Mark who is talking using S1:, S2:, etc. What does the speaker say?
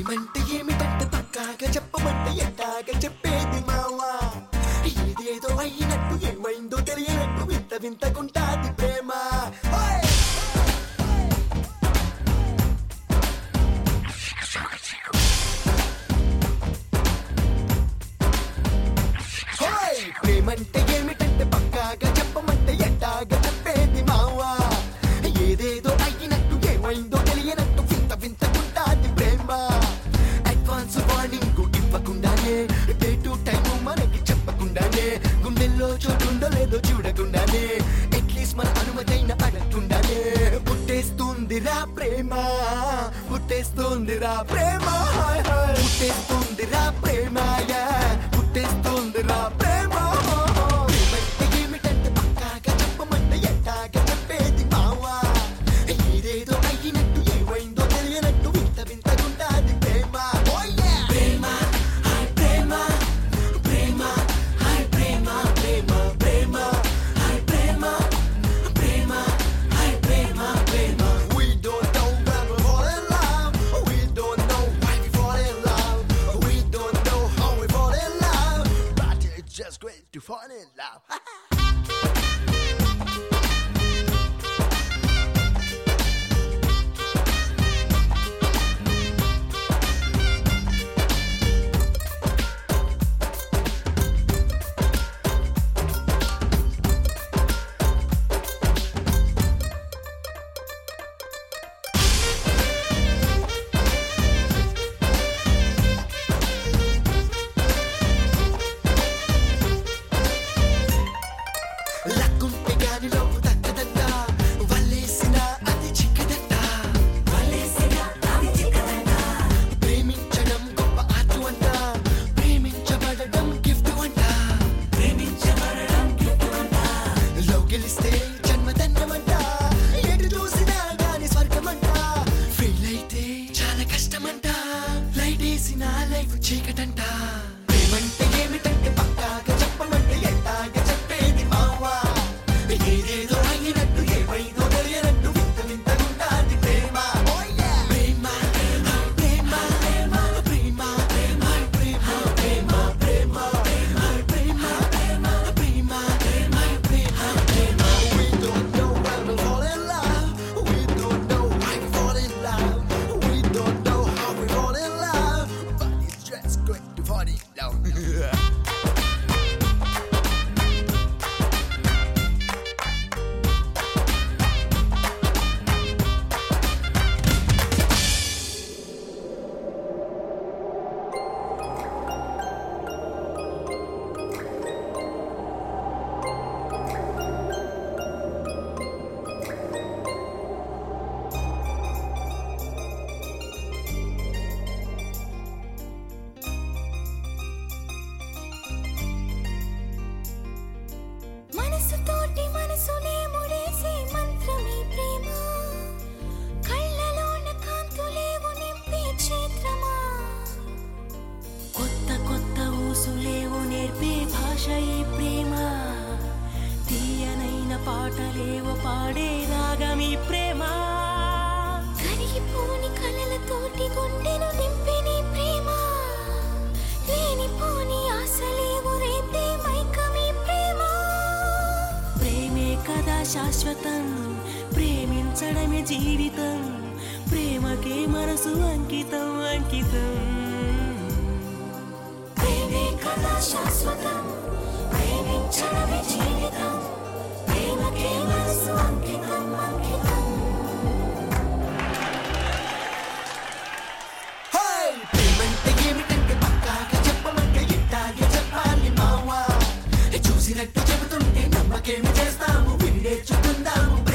S1: ప్రేమంటే ఏమిటంటే పక్కాగా చెప్పమంటే ఎట్టాగా చెప్పేది మావా ఏదేదో అయినట్టు ఏమైందో తెలియనట్టు వింత వింతకుంటాది ప్రేమ ఓయ్! హోయ్! ప్రేమంటే ఏమిటంటే పక్కాగా చెప్పమంటే ఎట్టాగా చెప్పేది మావా ఏదేదో అయినట్టు ఏమైందో తెలియనట్టు వింత వింతకుంటాది ప్రేమ అడ్వాన్స్ వార్నింగ్ ఇవ్వకుండానే డే టు టైం మనకి చెప్పకుండానే గుండెల్లో చోటుందో లేదో చూడకుండానే అట్లీస్ట్ మన అనుమతైన అడగకుండానే పుట్టేస్తుందిరా ప్రేమ పుట్టేస్తుందిరా ప్రేమ హాయ్ హాయ్. పుట్టేస్తుందిరా ప్రేమ yeah. పుట్టేస్తుందిరా ప్రేమ ప్రేమంటే ఏమిటంటే పక్కాగా చెప్పమంటే ఎట్టాగా చెప్పేది మావా ఏదేదో అయినట్టు ఏమైందో తెలియనట్టు వింత వింతగుంటాది ప్రేమ Oh yeah! ప్రేమ హాయ్ ప్రేమ ప్రేమ హాయ్ ప్రేమ ప్రేమ ప్రేమ హాయ్ ప్రేమ ప్రేమ హాయ్ ప్రేమ ప్రేమ We don't know when we fall in love We don't know why we fall in love We don't know how we fall in love But it's just great to fall in love లక్కుంటే గాని లోపు దక్కదంట వల్లేసిన అది చిక్కదంట ప్రేమించడం గొప్ప art అంట ప్రేమించబడడం gift అంట love గెలిస్తే జన్మదన్నమంట ఎటు చూసినా గాని స్వర్గమంట ఫెయిల్ అయితే చాలా కష్టమంట లైట్ వేసిన లైఫ్ చీకటంట ప్రేమంటే ఏమిటంటే పక్కాగా చెప్పమంటే ఎట్టాగా చెప్పేది మావా ఏదేదో అయినట్టు ఏమైందో తెలియనట్టు వింత వింతగుంటాది ప్రేమ Oh yeah! ప్రేమ ప్రేమ ప్రేమ ప్రేమ ప్రేమ ప్రేమ ప్రేమ ప్రేమ ప్రేమ ప్రేమ ప్రేమ ప్రేమ We don't know when we fall in love We don't know why we fall in love We don't know how we fall in love But it's just great to fall in love
S2: మనసుతోటి మనసునే ముడేసే మంత్రమే ప్రేమ కళ్ళలోన కాంతులేవు నింపే క్షేత్రమా
S3: కొత్త కొత్త ఊసులేవు నేర్పే భాష ఈ ప్రేమ తీయనైన పాటలేవో పాడే రాగమి ప్రేమ
S2: కరిగిపోని కలలతోటి గుండెను నింపే నీ ప్రేమ లేనిపోని ఆశలేవు రేపే మైకమే ప్రేమ
S3: ప్రేమే కదా శాశ్వతం ప్రేమించడమే జీవితం ప్రేమకే మనసు అంకితం అంకితం
S2: ప్రేమే కదా శాశ్వతం ప్రేమించడమే జీవితం ప్రేమకే మనసు అంకితం అంకితం
S1: Hey! ప్రేమంటే ఏమిటంటే పక్కాగా చెప్పమంటే ఇట్టాగే చెప్పాలి మావా చూసినట్టు చెబుతుంటే నమ్మకేమి చేస్తాము విని నేర్చుకుందాము